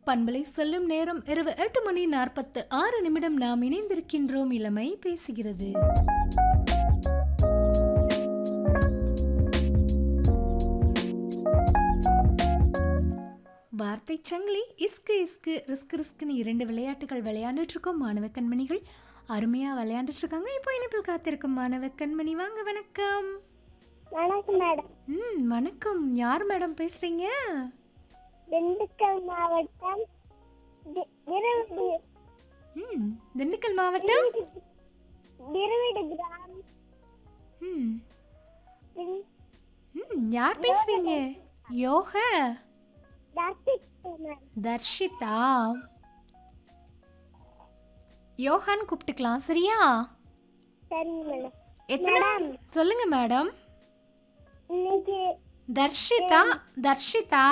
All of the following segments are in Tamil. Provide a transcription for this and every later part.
பண்பலை செல்லும் நேரம் இரவு எட்டு மணி நாற்பத்து ஆறு நிமிடம் நாம் இணைந்திருக்கின்றோம் இளமை பேசுகிறது வார்த்தை சங்கிலி இஸ்கு இஸ்கு ரிஸ்க் ரிஸ்க்னு இரண்டு விளையாட்டுகள் விளையாண்டுட்டு இருக்கோம் மாணவ கண்மணிகள் அருமையாக விளையாண்டுட்டு இருக்காங்க இப்போ இணைப்பில் காத்திருக்கும் மாணவ கண்மணி வாங்க வணக்கம் வணக்கம் மேடம் ம் வணக்கம் யார் மேடம் பேசுறீங்க திண்டுக்கல் மாவட்டம் தி- திருவிடு ம் திண்டுக்கல் மாவட்டம் திருவிடு கிராமம் ம் தின்- ம் யார் பேசுறீங்க யோக தர்சிகா மேம் தர்ஷிதா யோகான்னு கூப்பிட்டுக்கலாம் சரியா சரிங்க மேடம் எத்தனை சொல்லுங்க மேடம் இன்னைக்கு தர்ஷிதா தர்ஷிதா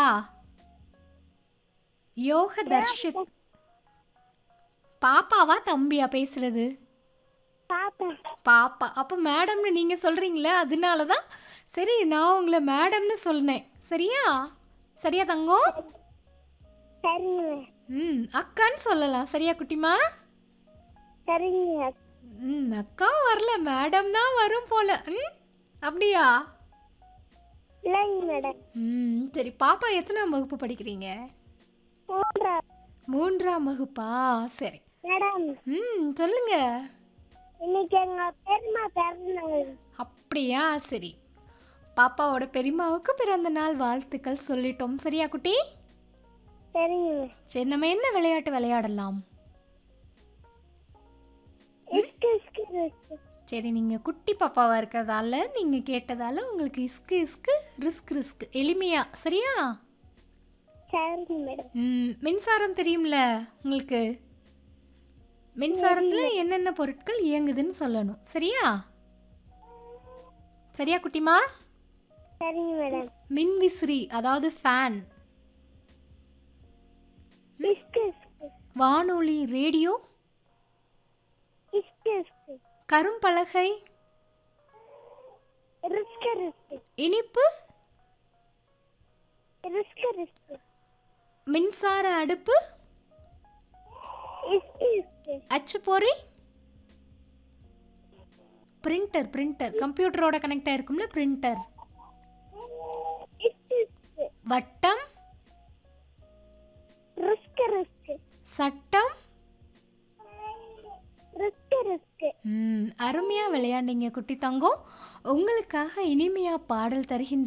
யோக தர்ஷித் பாப்பாவா தம்பியா பேசுறது பாப்பா பாப்பா அப்போ மேடம்னு நீங்கள் சொல்கிறீங்களே அதனால தான் சரி நான் உங்களை மேடம்னு சொன்னேன் சரியா சரியா தங்கம் சரிங்க மேம் ம் அக்கான்னு சொல்லலாம் சரியா குட்டிமா சரிங்க ம் அக்கா வரல மேடம் தான் வரும் போல ம் அப்படியா இல்லைங்க மேடம் ம் சரி பாப்பா எத்தனாம் வகுப்பு படிக்கிறீங்க மூன்றா மூன்றாம் வகுப்பா சரி மேடம் ம் சொல்லுங்க இன்னைக்கு எங்க பெருமா பிறந்தாங்க அப்படியா சரி பாப்பாவோட பெரியம்மாவுக்கு பிறந்த நாள் வாழ்த்துக்கள் சொல்லிட்டோம் சரியா குட்டி சரிங்க மேம் சரி நம்ம என்ன விளையாட்டு விளையாடலாம் இஸ்கு இஸ்கு இஸ்கு சரி நீங்கள் குட்டி பாப்பாவாக இருக்கிறதால நீங்கள் கேட்டதால உங்களுக்கு இஸ்கு இஸ்கு ரிஸ்க் ரிஸ்க் எளிமையா சரியா சரிங்க மேடம் ம், மின்சாரம் தெரியும்ல உங்களுக்கு மின்சாரத்தில் என்னென்ன பொருட்கள் இயங்குதுன்னு சொல்லணும் சரியா சரியா குட்டிமா சரிங்க மேடம் மின்விசிறி அதாவது ஃபேன் இஸ்கு இஸ்கு வானொலி ரேடியோ இஸ்கு இஸ்கு கரும்பலகை ரிஸ்கு ரிஸ்கு இனிப்பு ரிஸ்கு ரிஸ்கு மின்சார அடுப்பு இஸ்கு இஸ்கு அச்சுப்பொறி பிரிண்டர் பிரிண்டர் கம்ப்யூட்டரோட கனெக்ட் ஆயிருக்கும்ல பிரிண்டர் இஸ்கு இஸ்கு வட்டம் ரிஸ்கு ரிஸ்கு சட்டம் ரிஸ்கு ரிஸ்கு ம், அருமையா விளையாண்டீங்க குட்டி தங்கம் உங்களுக்காக இனிமையா பாடல் தருகின்ற